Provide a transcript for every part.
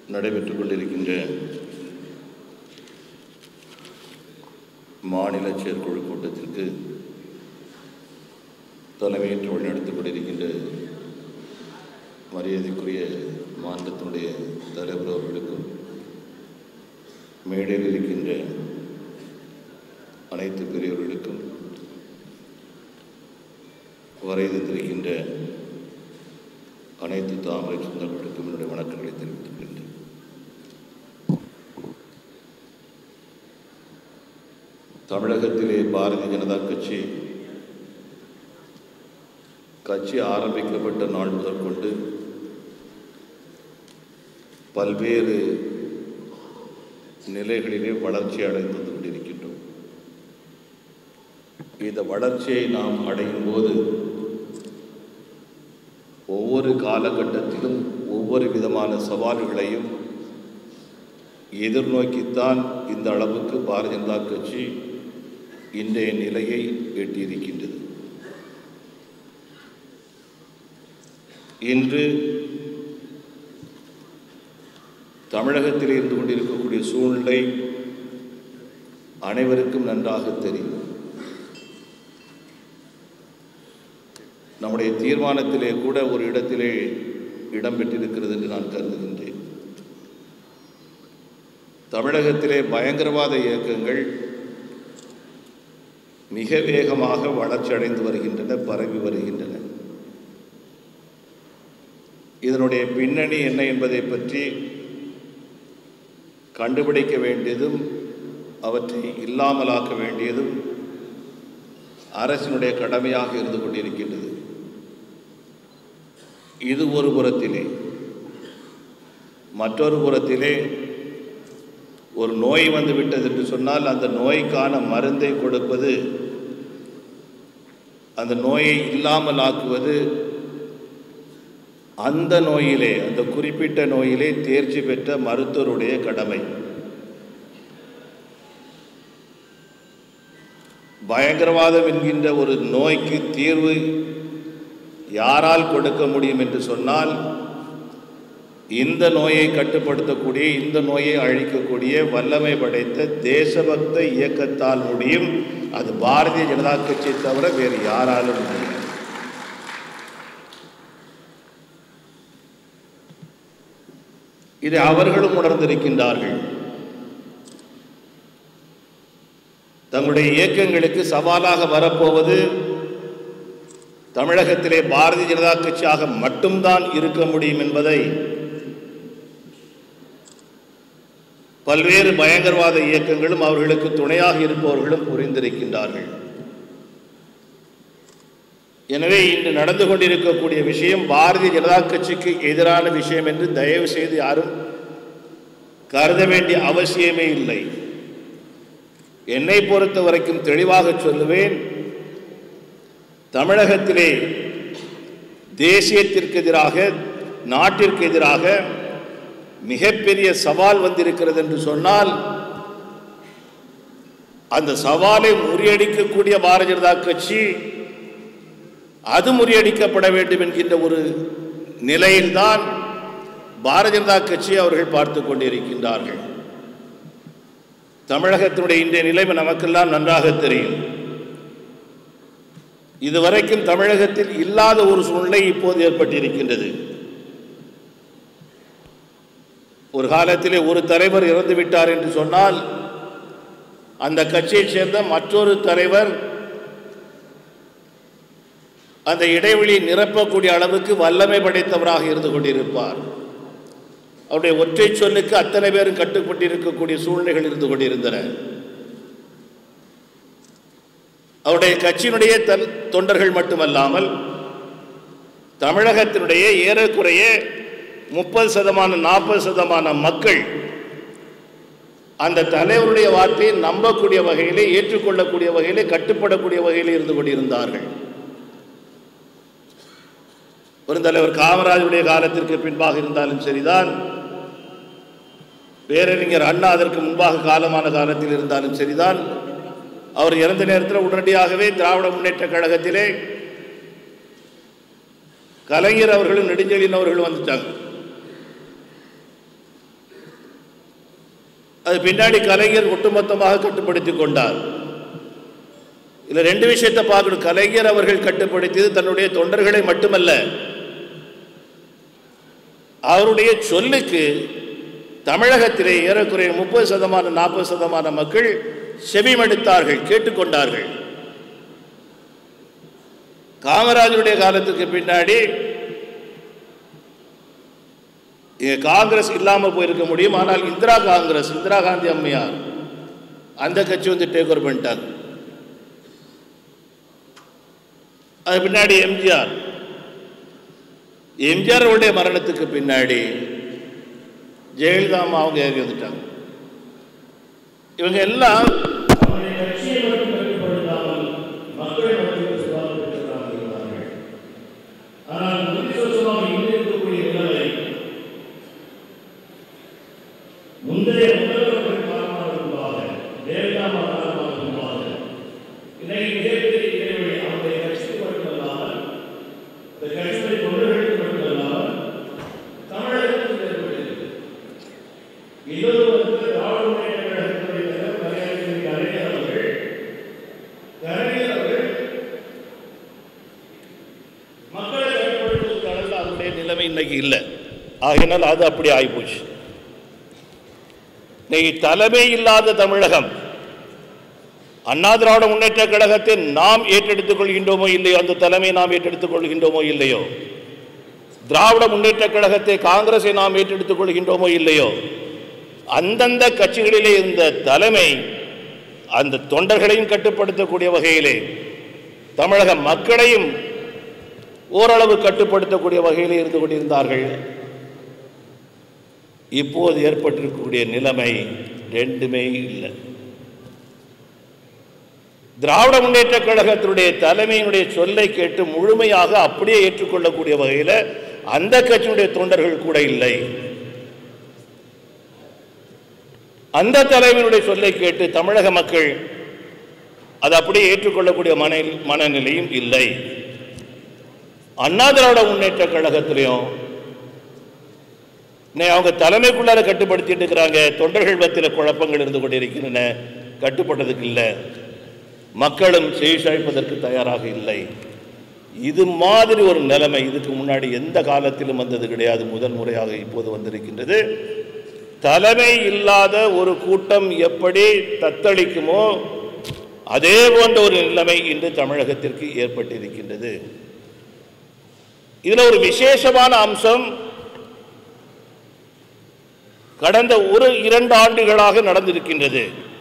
நடைபெற்றுக் கொண்டிருக்கின்ற மாநில செயற்குழு கூட்டத்திற்கு தலைமையேற்று வழிநடத்திக் கொண்டிருக்கின்ற மரியாதைக்குரிய மாநிலத்தினுடைய தலைவர் அவர்களுக்கும் மேடையில் இருக்கின்ற அனைத்து பெரியவர்களுக்கும் வரை தந்திருக்கின்ற அனைத்து தாமரை சொந்தங்களுக்கும் என்னுடைய வணக்கங்களை தெரிவித்துக் கொள்கின்றேன் தமிழகத்திலே பாரதிய ஜனதா கட்சி கட்சி ஆரம்பிக்கப்பட்ட நாள் முதற்கொண்டு பல்வேறு நிலைகளிலே வளர்ச்சி அடைந்து வந்து கொண்டிருக்கின்றோம் இந்த வளர்ச்சியை நாம் அடையும் போது ஒவ்வொரு காலகட்டத்திலும் ஒவ்வொரு விதமான சவால்களையும் எதிர்நோக்கித்தான் இந்த அளவுக்கு பாரதிய ஜனதா கட்சி இன்றைய நிலையை எட்டியிருக்கின்றது இன்று தமிழகத்தில் இருந்து கொண்டிருக்கக்கூடிய சூழ்நிலை அனைவருக்கும் நன்றாக தெரியும் நம்முடைய தீர்மானத்திலே கூட ஒரு இடத்திலே இடம்பெற்றிருக்கிறது என்று நான் கருதுகின்றேன் தமிழகத்திலே பயங்கரவாத இயக்கங்கள் மிக வேகமாக வளர்ச்சி அடைந்து வருகின்றன பரவி வருகின்றன இதனுடைய பின்னணி என்ன என்பதை பற்றி கண்டுபிடிக்க வேண்டியதும் அவற்றை இல்லாமலாக்க வேண்டியதும் அரசினுடைய கடமையாக இருந்து கொண்டிருக்கின்றது இது ஒரு புறத்திலே மற்றொரு புறத்திலே ஒரு நோய் வந்து விட்டது என்று சொன்னால் அந்த நோய்க்கான மருந்தை கொடுப்பது அந்த நோயை இல்லாமல் ஆக்குவது அந்த நோயிலே அந்த குறிப்பிட்ட நோயிலே தேர்ச்சி பெற்ற மருத்துவருடைய கடமை பயங்கரவாதம் என்கின்ற ஒரு நோய்க்கு தீர்வு யாரால் கொடுக்க முடியும் என்று சொன்னால் இந்த நோயை கட்டுப்படுத்தக்கூடிய இந்த நோயை அழிக்கக்கூடிய வல்லமை படைத்த தேசபக்த இயக்கத்தால் முடியும் அது பாரதிய ஜனதா கட்சியை தவிர வேறு யாராலும் முடியும் இதை அவர்களும் உணர்ந்திருக்கின்றார்கள் தங்களுடைய இயக்கங்களுக்கு சவாலாக வரப்போவது தமிழகத்திலே பாரதிய ஜனதா கட்சியாக மட்டும்தான் இருக்க முடியும் என்பதை பல்வேறு பயங்கரவாத இயக்கங்களும் அவர்களுக்கு துணையாக இருப்பவர்களும் புரிந்திருக்கின்றார்கள் எனவே இன்று நடந்து கொண்டிருக்கக்கூடிய விஷயம் பாரதிய ஜனதா கட்சிக்கு எதிரான விஷயம் என்று தயவு செய்து யாரும் கருத வேண்டிய அவசியமே இல்லை என்னை பொறுத்த வரைக்கும் தெளிவாக சொல்லுவேன் தமிழகத்திலே தேசியத்திற்கு எதிராக நாட்டிற்கு எதிராக மிகப்பெரிய சவால் வந்திருக்கிறது என்று சொன்னால் அந்த சவாலை முறியடிக்கக்கூடிய பாரதிய ஜனதா கட்சி அது முறியடிக்கப்பட வேண்டும் என்கின்ற ஒரு நிலையில்தான் பாரதிய ஜனதா கட்சி அவர்கள் பார்த்து கொண்டிருக்கின்றார்கள் தமிழகத்தினுடைய இன்றைய நிலைமை நமக்கெல்லாம் நன்றாக தெரியும் இதுவரைக்கும் தமிழகத்தில் இல்லாத ஒரு சூழ்நிலை இப்போது ஏற்பட்டிருக்கின்றது ஒரு காலத்திலே ஒரு தலைவர் இறந்து விட்டார் என்று சொன்னால் அந்த கட்சியைச் சேர்ந்த மற்றொரு தலைவர் அந்த இடைவெளியை நிரப்பக்கூடிய அளவுக்கு வல்லமை படைத்தவராக இருந்து கொண்டிருப்பார் அவருடைய ஒற்றை சொல்லுக்கு அத்தனை பேரும் கட்டுப்பட்டிருக்கக்கூடிய சூழ்நிலைகள் இருந்து கொண்டிருந்தன அவருடைய கட்சியினுடைய தன் தொண்டர்கள் மட்டுமல்லாமல் தமிழகத்தினுடைய ஏறக்குறைய முப்பது சதமான நாற்பது சதமான மக்கள் அந்த தலைவருடைய வார்த்தையை நம்பக்கூடிய வகையிலே ஏற்றுக்கொள்ளக்கூடிய வகையிலே கட்டுப்படக்கூடிய வகையிலே இருந்து கொண்டிருந்தார்கள் பெருந்தலைவர் காமராஜருடைய காலத்திற்கு பின்பாக இருந்தாலும் சரிதான் பேரறிஞர் அண்ணா அதற்கு முன்பாக காலமான காலத்தில் இருந்தாலும் சரிதான் அவர் இறந்த நேரத்தில் உடனடியாகவே திராவிட முன்னேற்ற கழகத்திலே கலைஞர் அவர்களும் நெடுஞ்செழியன் அவர்களும் வந்துட்டாங்க அது பின்னாடி கலைஞர் ஒட்டுமொத்தமாக கட்டுப்படுத்தி கொண்டார் இதுல ரெண்டு விஷயத்தை பார்க்கணும் கலைஞர் அவர்கள் கட்டுப்படுத்தியது தன்னுடைய தொண்டர்களை மட்டுமல்ல அவருடைய சொல்லுக்கு தமிழகத்திலே ஏறக்குறைய முப்பது சதமானம் நாற்பது சதமான மக்கள் செவிமடுத்தார்கள் கேட்டுக்கொண்டார்கள் காமராஜருடைய காலத்துக்கு பின்னாடி இங்க காங்கிரஸ் இல்லாமல் போயிருக்க முடியும் ஆனால் இந்திரா காங்கிரஸ் இந்திரா காந்தி அம்மையார் அந்த கட்சி வந்து டேக் ஓவர் பண்ணிட்டாங்க அது பின்னாடி எம்ஜிஆர் எம்ஜிஆர் அவருடைய மரணத்துக்கு பின்னாடி ஜெயலலிதா அம்மா அவங்க ஏறி வந்துட்டாங்க இவங்க எல்லாம் அவங்களுடைய கட்சியை மட்டும் கட்டுப்படுத்தாமல் மக்களை மட்டும் செல்வாக்கு பெற்றவர்களாக இருந்தார்கள். ஆனால் முதிர்ச்சொச்சமாக இன்று இருக்கக்கூடிய நிலைமை முந்தைய முதல்வர்கள் காரணமாக முன்பாக ஜெயலலிதா அம்மா காரணமாக முன்பாக இன்னைக்கு மிகப்பெரிய இடைவெளி அவருடைய கட்சிக்கு மட்டுமல்லாமல் இந்த கட்சியுடைய தொண்டர்களுக்கு மட்டுமல்லாமல் தமிழகத்தில் ஏற்பட்டிருக்கிறது இன்னொரு வந்து திராவிட முன்னேற்ற கழகத்தினுடைய தலைவர் மரியாதைக்குரிய கலைஞர் அவர்கள் கலைஞர் அவர்கள் மக்களை கட்டுப்படுத்துவதற்கு அளவில் அவருடைய நிலைமை இன்னைக்கு இல்லை ஆகையினால் அது அப்படி ஆகிப்போச்சு இன்னைக்கு தலைமை இல்லாத தமிழகம் அண்ணா திராவிட முன்னேற்ற கழகத்தை நாம் ஏற்றெடுத்துக் கொள்கின்றோமோ இல்லையோ அந்த தலைமை நாம் ஏற்றெடுத்துக் கொள்கின்றோமோ இல்லையோ திராவிட முன்னேற்ற கழகத்தை காங்கிரஸை நாம் ஏற்றெடுத்துக் கொள்கின்றோமோ இல்லையோ அந்தந்த கட்சிகளிலே இருந்த தலைமை அந்த தொண்டர்களையும் கட்டுப்படுத்தக்கூடிய வகையிலே தமிழக மக்களையும் ஓரளவு கட்டுப்படுத்தக்கூடிய வகையிலே இருந்து கொண்டிருந்தார்கள் இப்போது ஏற்பட்டிருக்கக்கூடிய நிலைமை ரெண்டுமே இல்லை திராவிட முன்னேற்ற கழகத்தினுடைய தலைமையினுடைய சொல்லை கேட்டு முழுமையாக அப்படியே ஏற்றுக்கொள்ளக்கூடிய வகையில் அந்த கட்சியினுடைய தொண்டர்கள் கூட இல்லை அந்த தலைவனுடைய சொல்லை கேட்டு தமிழக மக்கள் அதை அப்படியே ஏற்றுக்கொள்ளக்கூடிய மன மனநிலையும் இல்லை அண்ணா திராவிட முன்னேற்ற கழகத்திலையும் இன்னைக்கு அவங்க தலைமைக்குள்ளார கட்டுப்படுத்திட்டு இருக்கிறாங்க தொண்டர்கள் மத்தியில் குழப்பங்கள் இருந்து கொண்டிருக்கின்றன கட்டுப்பட்டதுக்கு இல்லை மக்களும் செவிசாய்ப்பதற்கு தயாராக இல்லை இது மாதிரி ஒரு நிலைமை இதுக்கு முன்னாடி எந்த காலத்திலும் வந்தது கிடையாது முதல் முறையாக இப்போது வந்திருக்கின்றது தலைமை இல்லாத ஒரு கூட்டம் எப்படி தத்தளிக்குமோ அதே போன்ற ஒரு நிலைமை இன்று தமிழகத்திற்கு ஏற்பட்டிருக்கின்றது இதுல ஒரு விசேஷமான அம்சம் கடந்த ஒரு இரண்டு ஆண்டுகளாக நடந்திருக்கின்றது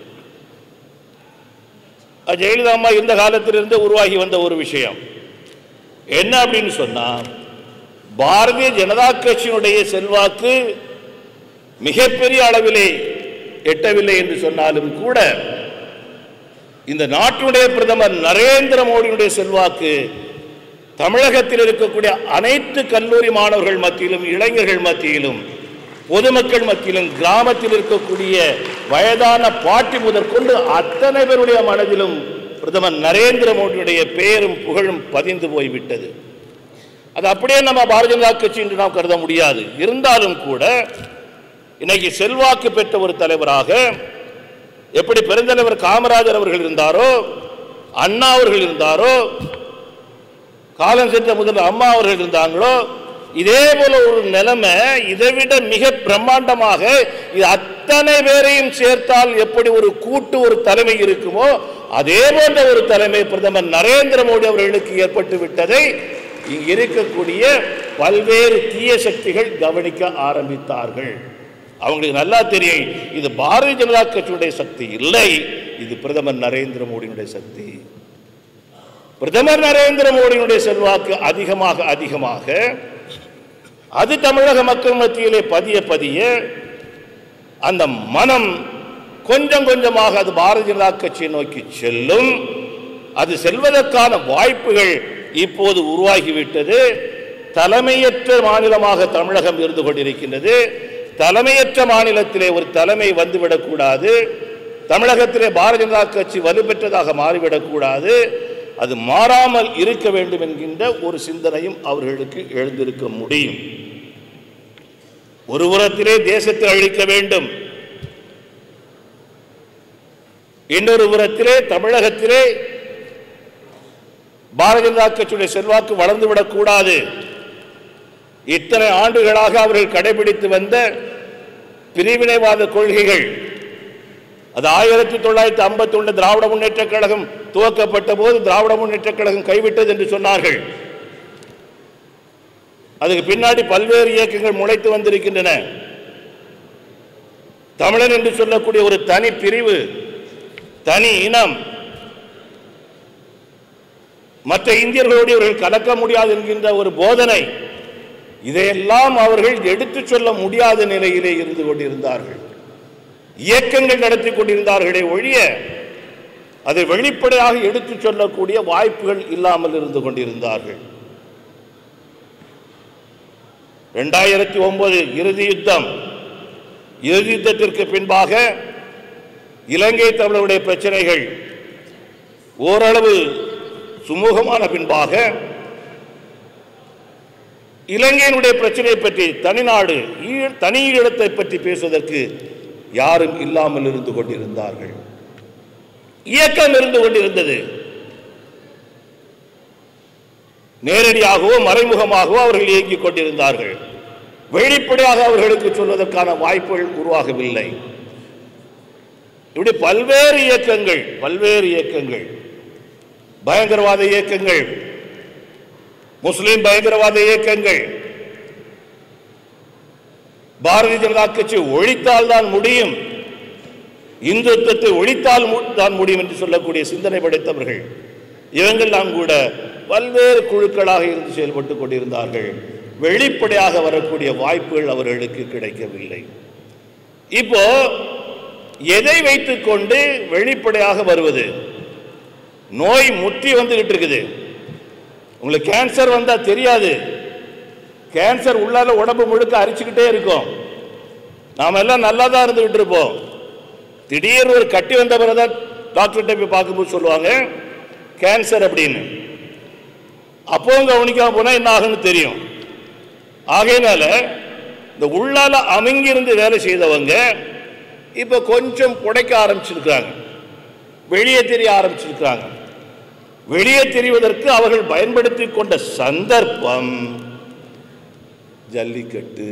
அது ஜெயலலிதா அம்மா இந்த காலத்திலிருந்து உருவாகி வந்த ஒரு விஷயம் என்ன அப்படின்னு சொன்னா பாரதிய ஜனதா கட்சியினுடைய செல்வாக்கு மிகப்பெரிய அளவிலே எட்டவில்லை என்று சொன்னாலும் கூட இந்த நாட்டினுடைய பிரதமர் நரேந்திர மோடியினுடைய செல்வாக்கு தமிழகத்தில் இருக்கக்கூடிய அனைத்து கல்லூரி மாணவர்கள் மத்தியிலும் இளைஞர்கள் மத்தியிலும் பொதுமக்கள் மத்தியிலும் கிராமத்தில் இருக்கக்கூடிய வயதான பாட்டி முதற்கொண்டு அத்தனை பேருடைய மனதிலும் பிரதமர் நரேந்திர மோடியுடைய பெயரும் புகழும் பதிந்து போய்விட்டது அது அப்படியே நம்ம பாரதிய ஜனதா கட்சி என்று நாம் கருத முடியாது இருந்தாலும் கூட இன்னைக்கு செல்வாக்கு பெற்ற ஒரு தலைவராக எப்படி பெருந்தலைவர் காமராஜர் அவர்கள் இருந்தாரோ அண்ணா அவர்கள் இருந்தாரோ காலம் சென்ற முதல்வர் அம்மா அவர்கள் இருந்தாங்களோ இதே போல ஒரு நிலைமை இதைவிட மிக பிரம்மாண்டமாக இது அத்தனை பேரையும் சேர்த்தால் எப்படி ஒரு கூட்டு ஒரு தலைமை இருக்குமோ அதே போன்ற ஒரு தலைமை பிரதமர் நரேந்திர மோடி அவர்களுக்கு ஏற்பட்டு விட்டதை இங்கு இருக்கக்கூடிய பல்வேறு தீய சக்திகள் கவனிக்க ஆரம்பித்தார்கள் அவங்களுக்கு நல்லா தெரியும் இது பாரதிய ஜனதா கட்சியுடைய சக்தி இல்லை இது பிரதமர் நரேந்திர மோடியினுடைய சக்தி பிரதமர் நரேந்திர மோடியினுடைய செல்வாக்கு அதிகமாக அதிகமாக அது தமிழக மக்கள் மத்தியிலே பதிய பதிய அந்த மனம் கொஞ்சம் கொஞ்சமாக அது பாரதிய ஜனதா கட்சியை நோக்கி செல்லும் அது செல்வதற்கான வாய்ப்புகள் இப்போது உருவாகிவிட்டது தலைமையற்ற மாநிலமாக தமிழகம் இருந்து கொண்டிருக்கின்றது தலைமையற்ற மாநிலத்திலே ஒரு தலைமை வந்துவிடக்கூடாது தமிழகத்திலே பாரதிய ஜனதா கட்சி வலுப்பெற்றதாக மாறிவிடக்கூடாது அது மாறாமல் இருக்க வேண்டும் என்கின்ற ஒரு சிந்தனையும் அவர்களுக்கு எழுந்திருக்க முடியும் ஒரு புறத்திலே தேசத்தை அழிக்க வேண்டும் இன்னொரு புறத்திலே தமிழகத்திலே பாரதிய ஜனதா கட்சியுடைய செல்வாக்கு வளர்ந்துவிடக் கூடாது இத்தனை ஆண்டுகளாக அவர்கள் கடைபிடித்து வந்த பிரிவினைவாத கொள்கைகள் அது ஆயிரத்தி தொள்ளாயிரத்தி ஐம்பத்தி ஒன்று திராவிட முன்னேற்ற கழகம் துவக்கப்பட்ட போது திராவிட முன்னேற்ற கழகம் கைவிட்டது என்று சொன்னார்கள் அதுக்கு பின்னாடி பல்வேறு இயக்கங்கள் முளைத்து வந்திருக்கின்றன தமிழன் என்று சொல்லக்கூடிய ஒரு தனி பிரிவு தனி இனம் மற்ற இந்தியர்களோடு இவர்கள் கலக்க முடியாது என்கின்ற ஒரு போதனை இதையெல்லாம் அவர்கள் எடுத்துச் சொல்ல முடியாத நிலையிலே இருந்து கொண்டிருந்தார்கள் இயக்கங்கள் நடத்தி கொண்டிருந்தார்களே ஒழிய அதை வெளிப்படையாக எடுத்துச் சொல்லக்கூடிய வாய்ப்புகள் இல்லாமல் இருந்து கொண்டிருந்தார்கள் இரண்டாயிரத்தி ஒன்பது இறுதி யுத்தம் இறுதி யுத்தத்திற்கு பின்பாக இலங்கை தமிழருடைய பிரச்சனைகள் ஓரளவு சுமூகமான பின்பாக இலங்கையினுடைய பிரச்சனையை பற்றி தனிநாடு ஈழ- தனி ஈழத்தை பற்றி பேசுவதற்கு யாரும் இல்லாமல் இருந்து கொண்டிருந்தார்கள் இயக்கம் இருந்து கொண்டிருந்தது நேரடியாகவோ மறைமுகமாகவோ அவர்கள் இயங்கிக் கொண்டிருந்தார்கள் வெளிப்படையாக அவர்களுக்கு சொல்வதற்கான வாய்ப்புகள் உருவாகவில்லை இப்படி பல்வேறு இயக்கங்கள் பல்வேறு இயக்கங்கள் பயங்கரவாத இயக்கங்கள் முஸ்லிம் பயங்கரவாத இயக்கங்கள் பாரதிய ஜனதா கட்சி ஒழித்தால் தான் முடியும் இந்துத்துவத்தை ஒழித்தால் மு- தான் முடியும் என்று சொல்லக்கூடிய சிந்தனை படைத்தவர்கள் இவங்கெல்லாம் கூட பல்வேறு குழுக்களாக இருந்து செயல்பட்டு கொண்டிருந்தார்கள் வெளிப்படையாக வரக்கூடிய வாய்ப்புகள் அவர்களுக்கு கிடைக்கவில்லை இப்போ எதை வைத்துக்கொண்டு வெளிப்படையாக வருவது நோய் முற்றி வந்துகிட்டு இருக்குது உங்களுக்கு கேன்சர் வந்தா தெரியாது கேன்சர் உள்ளால உடம்பு முழுக்க அரிச்சுக்கிட்டே இருக்கும் நாம எல்லாம் நல்லா தான் இருந்துகிட்டு இருப்போம் திடீர்னு ஒரு கட்டி வந்த பிறகுதான் டாக்டர்கிட்ட போய் பார்க்கும்போது சொல்லுவாங்க கேன்சர் அப்படின்னு அப்பவும் கவனிக்காம போனா என்ன ஆகும்னு தெரியும் ஆகையினால இந்த உள்ளால அமுங்கியிருந்து வேலை செய்தவங்க இப்ப கொஞ்சம் புடைக்க ஆரம்பிச்சிருக்காங்க வெளியே தெரிய ஆரம்பிச்சிருக்காங்க வெளியே தெரிவதற்கு அவர்கள் பயன்படுத்தி கொண்ட சந்தர்ப்பம் ஜல்லிக்கட்டு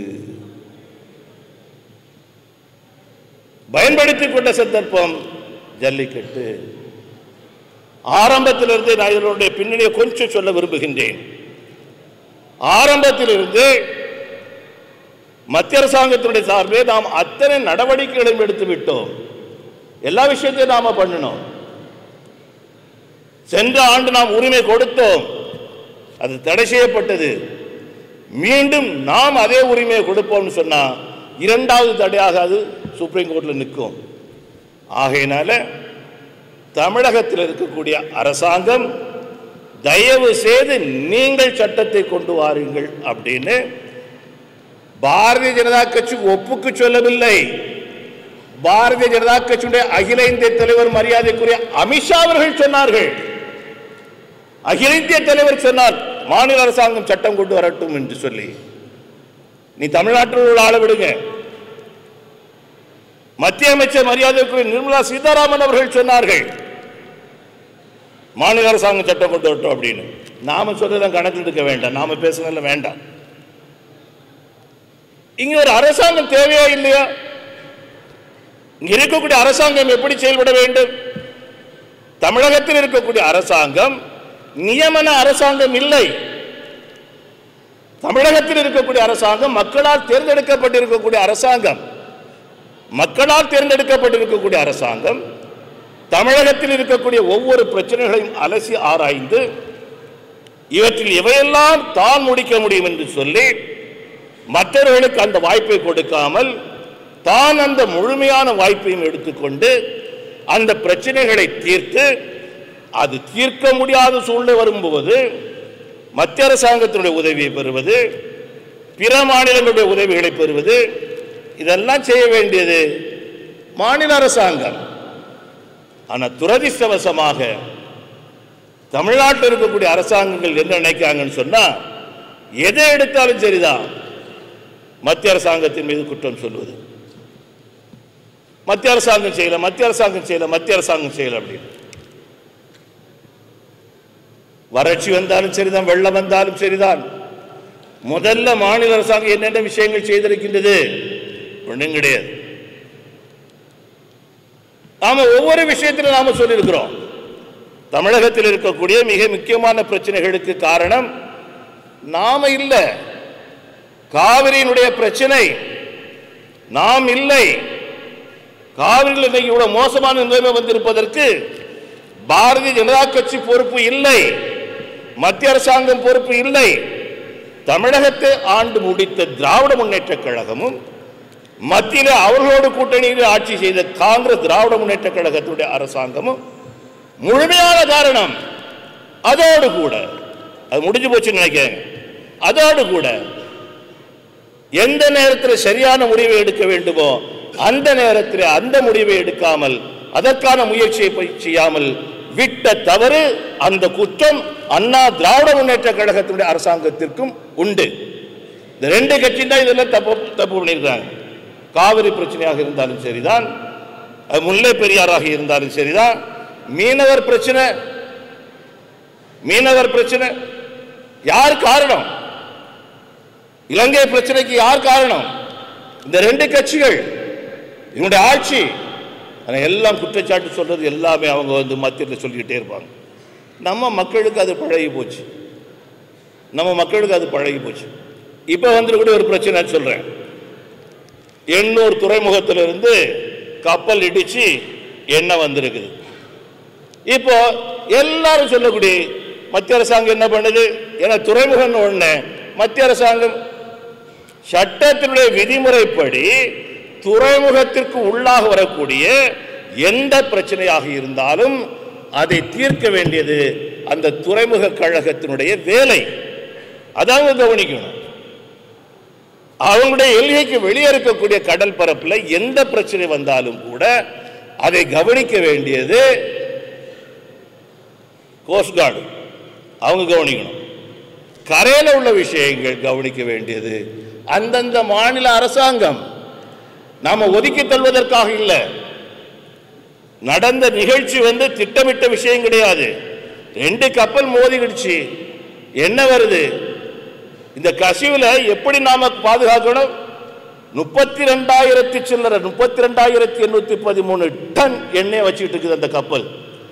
பயன்படுத்திக் கொண்ட சந்தர்ப்பம் ஜல்லிக்கட்டு ஆரம்பத்திலிருந்து நான் இதனுடைய பின்னணியை கொஞ்சம் சொல்ல விரும்புகின்றேன் ஆரம்பத்திலிருந்து மத்திய அரசாங்கத்தினுடைய சார்பே நாம் அத்தனை நடவடிக்கைகளையும் எடுத்து விட்டோம் எல்லா விஷயத்தையும் நாம பண்ணணும் சென்ற ஆண்டு நாம் உரிமை கொடுத்தோம் அது தடை செய்யப்பட்டது மீண்டும் நாம் அதே உரிமையை கொடுப்போம்னு சொன்னா இரண்டாவது தடையாக அது சுப்ரீம் கோர்ட்ல நிற்கும் ஆகையினால தமிழகத்தில் இருக்கக்கூடிய அரசாங்கம் தயவு செய்து நீங்கள் சட்டத்தை கொண்டு வாருங்கள் அப்படின்னு பாரதிய ஜனதா கட்சி ஒப்புக்கு சொல்லவில்லை பாரதிய ஜனதா கட்சியுடைய அகில இந்திய தலைவர் மரியாதைக்குரிய அமித்ஷா அவர்கள் சொன்னார்கள் அகில இந்திய தலைவர் சொன்னார் மாநில அரசாங்கம் சட்டம் கொண்டு வரட்டும் என்று சொல்லி நீ தமிழ்நாட்டில் உள்ள ஆள விடுங்க மத்திய அமைச்சர் மரியாதைக்குரிய நிர்மலா சீதாராமன் அவர்கள் சொன்னார்கள் மாநில அரசாங்கம் சட்டம் கொண்டு வரட்டும் அப்படின்னு நாம சொல்றதெல்லாம் கணக்கில் எடுக்க வேண்டாம் நாம பேசுனதுல வேண்டாம் இங்க ஒரு அரசாங்கம் தேவையா இல்லையா இங்க இருக்கக்கூடிய அரசாங்கம் எப்படி செயல்பட வேண்டும் தமிழகத்தில் இருக்கக்கூடிய அரசாங்கம் நியமன அரசாங்கம் இல்லை தமிழகத்தில் இருக்கக்கூடிய அரசாங்கம் மக்களால் தேர்ந்தெடுக்கப்பட்டிருக்கக்கூடிய அரசாங்கம் மக்களால் தேர்ந்தெடுக்கப்பட்டிருக்கக்கூடிய அரசாங்கம் தமிழகத்தில் இருக்கக்கூடிய ஒவ்வொரு பிரச்சனைகளையும் அலசி ஆராய்ந்து இவற்றில் எவையெல்லாம் தான் முடிக்க முடியும் என்று சொல்லி மற்றவர்களுக்கு அந்த வாய்ப்பை கொடுக்காமல் தான் அந்த முழுமையான வாய்ப்பையும் எடுத்துக்கொண்டு அந்த பிரச்சனைகளை தீர்த்து அது தீர்க்க முடியாத சூழ்நிலை வரும்போது மத்திய அரசாங்கத்தினுடைய உதவியை பெறுவது பிற மாநிலங்களுடைய உதவிகளை பெறுவது இதெல்லாம் செய்ய வேண்டியது மாநில அரசாங்கம் ஆனால் துரதிர்ஷ்டவசமாக தமிழ்நாட்டில் இருக்கக்கூடிய அரசாங்கங்கள் என்ன நினைக்கிறாங்கன்னு சொன்னா எதை எடுத்தாலும் சரிதான் மத்திய அரசாங்கத்தின் மீது குற்றம் சொல்வது மத்திய அரசாங்கம் செய்யல மத்திய அரசாங்கம் செய்யல மத்திய அரசாங்கம் செய்யல அப்படின்னு வறட்சி வந்தாலும் சரிதான் வெள்ளம் வந்தாலும் சரிதான் முதல்ல மாநில அரசாங்கம் என்னென்ன விஷயங்கள் செய்திருக்கின்றது ஒன்றும் கிடையாது நாம ஒவ்வொரு விஷயத்திலும் நாம சொல்லியிருக்கிறோம் தமிழகத்தில் இருக்கக்கூடிய மிக முக்கியமான பிரச்சனைகளுக்கு காரணம் நாம இல்ல காவிரியினுடைய பிரச்சனை நாம் இல்லை காவிரியில் இன்னைக்கு இவ்வளவு மோசமான நிலைமை வந்திருப்பதற்கு பாரதிய ஜனதா கட்சி பொறுப்பு இல்லை மத்திய அரசாங்கம் பொறுப்பு இல்லை தமிழகத்தை ஆண்டு முடித்த திராவிட முன்னேற்ற கழகமும் மத்தியில் அவர்களோடு கூட்டணியில் ஆட்சி செய்த காங்கிரஸ் திராவிட முன்னேற்ற கழகத்துடைய அரசாங்கமும் முழுமையான காரணம் அதோடு கூட அது முடிஞ்சு போச்சுன்னு நினைக்கிறேன் அதோடு கூட எந்த நேரத்தில் சரியான முடிவை எடுக்க வேண்டுமோ அந்த நேரத்தில் அந்த முடிவை எடுக்காமல் அதற்கான முயற்சியை போய் செய்யாமல் விட்ட தவறு அந்த குற்றம் அண்ணா திராவிட முன்னேற்ற கழகத்தினுடைய அரசாங்கத்திற்கும் உண்டு இந்த ரெண்டு கட்சி தான் இதெல்லாம் தப்பு தப்பு பண்ணியிருக்காங்க காவிரி பிரச்சனையாக இருந்தாலும் சரிதான் அது முல்லை பெரியாராக இருந்தாலும் சரிதான் மீனவர் பிரச்சனை மீனவர் பிரச்சனை யார் காரணம் இலங்கை பிரச்சனைக்கு யார் காரணம் இந்த ரெண்டு கட்சிகள் இவனுடைய ஆட்சி ஆனா எல்லாம் குற்றச்சாட்டு சொல்றது எல்லாமே அவங்க வந்து மத்தியில் சொல்லிக்கிட்டே இருப்பாங்க நம்ம மக்களுக்கு அது பழகி போச்சு நம்ம மக்களுக்கு அது பழகி போச்சு இப்போ வந்துருக்கூடிய ஒரு பிரச்சனை சொல்றேன் எண்ணூர் துறைமுகத்திலிருந்து கப்பல் இடிச்சு எண்ணெய் வந்திருக்குது இப்போ எல்லாரும் சொல்லக்கூடிய மத்திய அரசாங்கம் என்ன பண்ணுது ஏன்னா துறைமுகம் ஒண்ணு மத்திய அரசாங்கம் சட்டத்தினுடைய விதிமுறைப்படி துறைமுகத்திற்கு உள்ளாக வரக்கூடிய எந்த பிரச்சனையாக இருந்தாலும் அதை தீர்க்க வேண்டியது அந்த துறைமுக கழகத்தினுடைய வேலை அதாவது கவனிக்கணும் அவங்களுடைய எல்லைக்கு வெளியே இருக்கக்கூடிய கடல் பரப்பில் எந்த பிரச்சனை வந்தாலும் கூட அதை கவனிக்க வேண்டியது கோஸ்ட் கார்டு அவங்க கவனிக்கணும் கரையில் உள்ள விஷயங்கள் கவனிக்க வேண்டியது அந்தந்த மாநில அரசாங்கம் நாம ஒதுக்கி தள்ளுவதற்காக இல்லை நடந்த நிகழ்ச்சி வந்து திட்டமிட்ட விஷயம் கிடையாது ரெண்டு கப்பல் மோதிடுச்சு என்ன வருது இந்த கசிவுல எப்படி நாம பாதுகாக்கணும் முப்பத்தி ரெண்டாயிரத்தி சில்லற முப்பத்தி ரெண்டாயிரத்தி எண்ணூத்தி பதிமூணு டன் எண்ணெய் வச்சுக்கிட்டு இருக்குது அந்த கப்பல்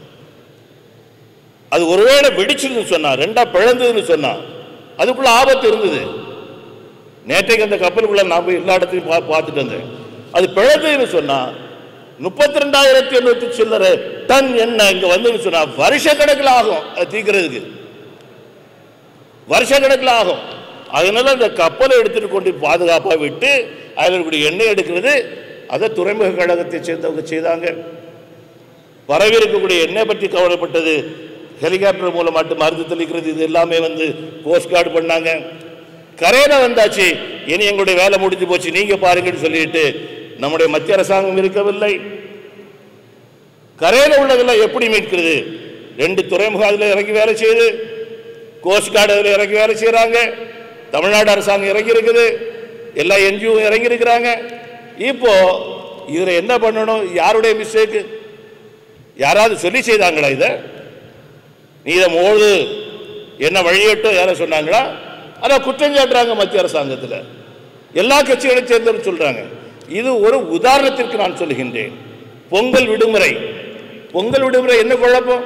அது ஒருவேளை வெடிச்சுன்னு சொன்னா ரெண்டா பிளந்ததுன்னு சொன்னா அதுக்குள்ள ஆபத்து இருந்தது நேற்றைக்கு அந்த கப்பலுக்குள்ள நான் போய் எல்லா இடத்தையும் பா பார்த்துட்டு வந்தேன் அது பிளந்ததுன்னு சொன்னா முப்பத்தி ரெண்டாயிரத்தி எண்ணூத்தி சில்லற டன் எண்ணெய் இங்க வந்துன்னு சொன்னா வருஷ கணக்கில் ஆகும் அது தீக்கிறதுக்கு வருஷ கணக்கில் ஆகும் அதனால அந்த கப்பலை எடுத்துட்டு கொண்டு பாதுகாப்பாக விட்டு அதில் இருக்கக்கூடிய எண்ணெய் எடுக்கிறது அதை துறைமுக கழகத்தை சேர்ந்தவங்க செய்தாங்க பரவி இருக்கக்கூடிய எண்ணெய் பற்றி கவலைப்பட்டது ஹெலிகாப்டர் மூலமாட்டு மருந்து தெளிக்கிறது இது எல்லாமே வந்து கோஸ்ட் கார்டு பண்ணாங்க கரையில வந்தாச்சு இனி எங்களுடைய வேலை முடிஞ்சு போச்சு நீங்க பாருங்கன்னு சொல்லிட்டு நம்முடைய மத்திய அரசாங்கம் இருக்கவில்லை கரையில உள்ளதெல்லாம் எப்படி மீட்கிறது ரெண்டு துறைமுகம் அதில் இறங்கி வேலை செய்யுது கோஸ்ட் கார்டு அதில் இறங்கி வேலை செய்கிறாங்க தமிழ்நாடு அரசாங்கம் இறங்கி இருக்குது எல்லா என்ஜிஓ இறங்கி இருக்கிறாங்க இப்போ இதில் என்ன பண்ணணும் யாருடைய மிஸ்டேக்கு யாராவது சொல்லி செய்தாங்களா இதை நீ இதை மோது என்ன வழியட்டும் யாரை சொன்னாங்களா ஆனால் குற்றம் சாட்டுறாங்க மத்திய அரசாங்கத்தில் எல்லா கட்சிகளையும் சேர்ந்தவர் சொல்றாங்க இது ஒரு உதாரணத்திற்கு நான் சொல்லுகின்றேன் பொங்கல் விடுமுறை பொங்கல் விடுமுறை என்ன குழப்பம்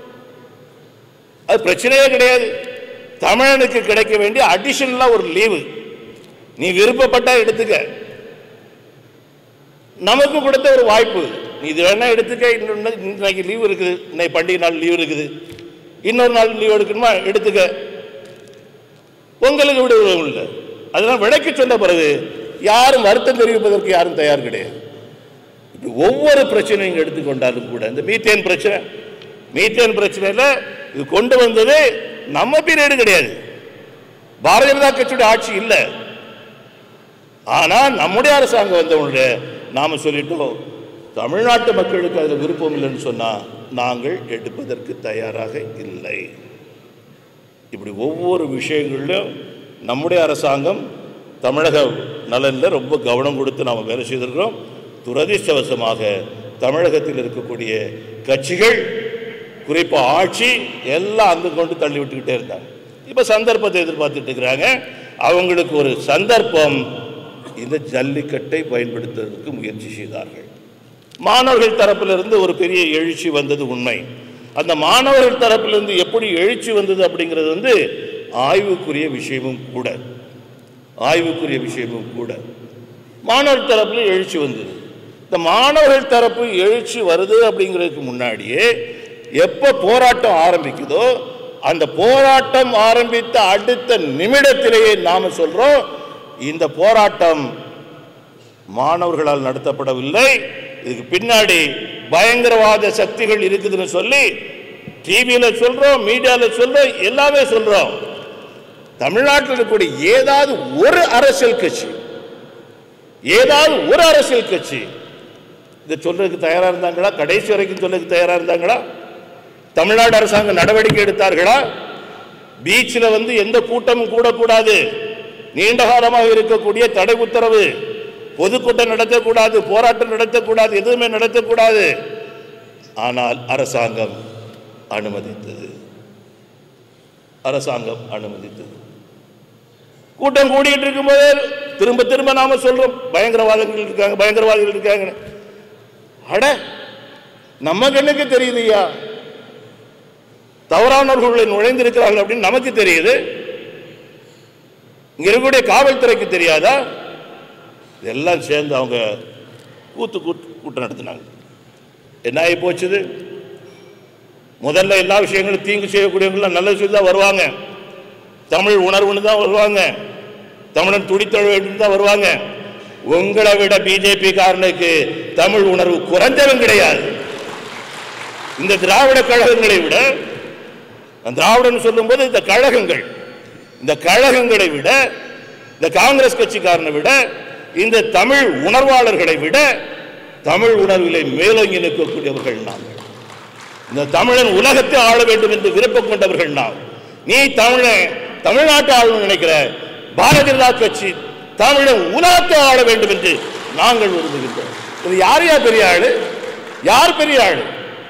அது பிரச்சனையே கிடையாது தமிழனுக்கு கிடைக்க வேண்டிய அடிஷனலா ஒரு லீவு நீ விருப்பப்பட்டா எடுத்துக்க நமக்கு கொடுத்த ஒரு வாய்ப்பு நீ இது வேணா எடுத்துக்க இன்னொன்று இன்னைக்கு லீவு இருக்குது இன்னைக்கு பண்டிகை நாள் லீவு இருக்குது இன்னொரு நாள் லீவ் எடுக்கணுமா எடுத்துக்க பொங்கலுக்கு விடுவது இல்லை அதெல்லாம் விளக்கி சொன்ன பிறகு யாரும் வருத்தம் தெரிவிப்பதற்கு யாரும் தயார் கிடையாது இப்படி ஒவ்வொரு பிரச்சனையும் எடுத்துக்கொண்டாலும் கூட இந்த மீத்தேன் பிரச்சனை மீத்தேன் பிரச்சனையில் இது கொண்டு வந்தது நம்ம பீரியடு கிடையாது பாரதிய ஜனதா கட்சியுடைய ஆட்சி இல்லை ஆனா நம்முடைய அரசாங்கம் வந்தவனுடைய நாம சொல்லிட்டோம் தமிழ்நாட்டு மக்களுக்கு அதில் விருப்பம் இல்லைன்னு சொன்னா நாங்கள் எடுப்பதற்கு தயாராக இல்லை இப்படி ஒவ்வொரு விஷயங்களிலும் நம்முடைய அரசாங்கம் தமிழக நலனில் ரொம்ப கவனம் கொடுத்து நாம் வேலை செய்திருக்கிறோம் துரதிர்ஷ்டவசமாக தமிழகத்தில் இருக்கக்கூடிய கட்சிகள் குறிப்பாக ஆட்சி எல்லாம் அங்கு கொண்டு தள்ளி விட்டுக்கிட்டே இருந்தாங்க இப்போ சந்தர்ப்பத்தை எதிர்பார்த்துட்டு இருக்கிறாங்க அவங்களுக்கு ஒரு சந்தர்ப்பம் இந்த ஜல்லிக்கட்டை பயன்படுத்துவதற்கு முயற்சி செய்தார்கள் மாணவர்கள் தரப்பிலிருந்து ஒரு பெரிய எழுச்சி வந்தது உண்மை அந்த மாணவர்கள் தரப்பிலிருந்து எப்படி எழுச்சி வந்தது அப்படிங்கிறது வந்து ஆய்வுக்குரிய விஷயமும் கூட ஆய்வுக்குரிய விஷயமும் கூட மாணவர் தரப்பில் எழுச்சி வந்தது இந்த மாணவர்கள் தரப்பு எழுச்சி வருது அப்படிங்கிறதுக்கு முன்னாடியே எப்போ போராட்டம் ஆரம்பிக்குதோ அந்த போராட்டம் ஆரம்பித்த அடுத்த நிமிடத்திலேயே நாம சொல்றோம் இந்த போராட்டம் மாணவர்களால் நடத்தப்படவில்லை இதுக்கு பின்னாடி பயங்கரவாத சக்திகள் இருக்குதுன்னு சொல்லி டிவியில சொல்றோம் மீடியால சொல்றோம் எல்லாமே சொல்றோம் தமிழ்நாட்டில் இருக்கக்கூடிய ஏதாவது ஒரு அரசியல் கட்சி ஏதாவது ஒரு அரசியல் கட்சி இதை சொல்றதுக்கு தயாரா இருந்தாங்களா கடைசி வரைக்கும் சொல்றதுக்கு தயாரா இருந்தாங்களா தமிழ்நாடு அரசாங்கம் நடவடிக்கை எடுத்தார்களா பீச்சில் வந்து எந்த கூட்டமும் கூடக்கூடாது நீண்ட காலமாக இருக்கக்கூடிய தடை உத்தரவு பொதுக்கூட்டம் நடத்தக்கூடாது போராட்டம் நடத்தக்கூடாது எதுவுமே நடத்தக்கூடாது ஆனால் அரசாங்கம் அனுமதித்தது அரசாங்கம் அனுமதித்தது கூட்டம் கூடிட்டு இருக்கும்போது திரும்ப திரும்ப நாம சொல்றோம் பயங்கரவாதிகள் இருக்காங்க பயங்கரவாதிகள் இருக்காங்க அட நம்ம கண்ணுக்கு தெரியுதுயா தவறானவர்கள் நுழைந்திருக்கிறார்கள் அப்படின்னு நமக்கு தெரியுது இங்க இருக்கக்கூடிய காவல்துறைக்கு தெரியாதா இதெல்லாம் சேர்ந்து அவங்க கூத்து கூத்து கூட்டம் நடத்தினாங்க என்ன ஆகி போச்சுது முதல்ல எல்லா விஷயங்களும் தீங்கு செய்யக்கூடியவங்களாம் நல்ல விஷயம் தான் வருவாங்க தமிழ் உணர்வுன்னு தான் வருவாங்க தமிழன் துடித்தழ வேண்டும் தான் வருவாங்க உங்களை விட பிஜேபி காரனுக்கு தமிழ் உணர்வு குறைஞ்சவன் கிடையாது இந்த திராவிட கழகங்களை விட நான் திராவிடன் சொல்லும்போது இந்த கழகங்கள் இந்த கழகங்களை விட இந்த காங்கிரஸ் கட்சிக்காரனை விட இந்த தமிழ் உணர்வாளர்களை விட தமிழ் உணர்விலே மேலோங்கி நிற்கக்கூடியவர்கள் நாங்கள் இந்த தமிழன் உலகத்தை ஆள வேண்டும் என்று விருப்பம் கொண்டவர்கள் நாம் நீ தமிழன் தமிழ்நாட்டை ஆளணும்னு நினைக்கிற பாரதிய ஜனதா கட்சி தமிழன் உலகத்தை ஆள வேண்டும் என்று நாங்கள் விரும்புகின்றோம் இது யார் யார் பெரிய ஆளு யார் பெரிய ஆளு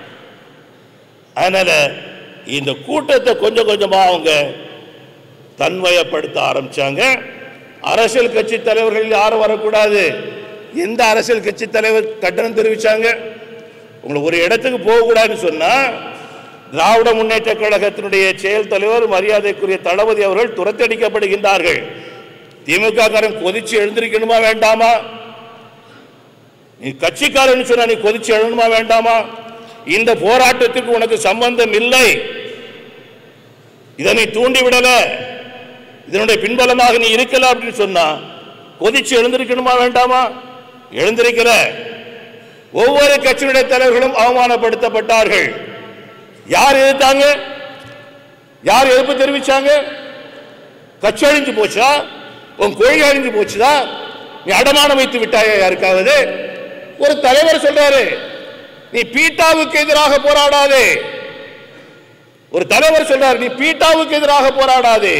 அதனால இந்த கூட்டத்தை கொஞ்சம் கொஞ்சமா அவங்க தன்வயப்படுத்த ஆரம்பிச்சாங்க அரசியல் கட்சி தலைவர்கள் யாரும் வரக்கூடாது எந்த அரசியல் கட்சி தலைவர் கட்டணம் தெரிவிச்சாங்க உங்களை ஒரு இடத்துக்கு போகக்கூடாதுன்னு சொன்னா திராவிட முன்னேற்ற கழகத்தினுடைய செயல் தலைவர் மரியாதைக்குரிய தளபதி அவர்கள் துரத்தடிக்கப்படுகின்றார்கள் திமுக காரன் கொதிச்சு எழுந்திருக்கணுமா வேண்டாமா நீ கட்சிக்காரன் சொன்னா நீ கொதிச்சு எழுணுமா வேண்டாமா இந்த போராட்டத்துக்கு உனக்கு சம்பந்தம் இல்லை இதை நீ தூண்டி விடல இதனுடைய பின்பலமாக நீ இருக்கல அப்படின்னு சொன்னா கொதிச்சு எழுந்திருக்கணுமா வேண்டாமா எழுந்திருக்கல ஒவ்வொரு கட்சியினுடைய தலைவர்களும் அவமானப்படுத்தப்பட்டார்கள் யார் எதிர்த்தாங்க யார் எதிர்ப்பு தெரிவிச்சாங்க கட்சி அழிஞ்சு போச்சா உன் கொள்கை அழிஞ்சு போச்சுதா நீ அடமானம் வைத்து விட்டாயா யாருக்காவது ஒரு தலைவர் சொல்றாரு நீ பீட்டாவுக்கு எதிராக போராடாதே ஒரு தலைவர் சொல்றாரு நீ பீட்டாவுக்கு எதிராக போராடாதே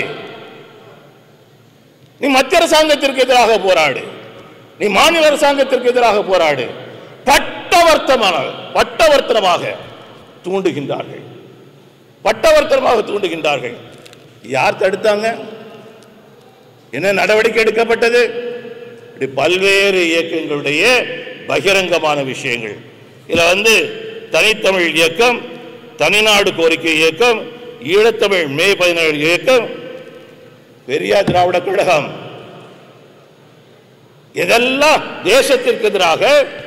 நீ மத்திய அரசாங்கத்திற்கு எதிராக போராடு நீ மாநில அரசாங்கத்திற்கு எதிராக போராடு பட்டவர்த்தமான பட்டவர்த்தனமாக தூண்டுகின்றார்கள் பட்டவர்த்தனமாக தூண்டுகின்றார்கள் யார் தடுத்தாங்க என்ன நடவடிக்கை எடுக்கப்பட்டது இப்படி பல்வேறு இயக்கங்களுடைய பகிரங்கமான விஷயங்கள் இதில் வந்து தனித்தமிழ் இயக்கம் தனிநாடு கோரிக்கை இயக்கம் ஈழத்தமிழ் மே பதினேழு இயக்கம் பெரியார் திராவிட கழகம் இதெல்லாம் தேசத்திற்கு எதிராக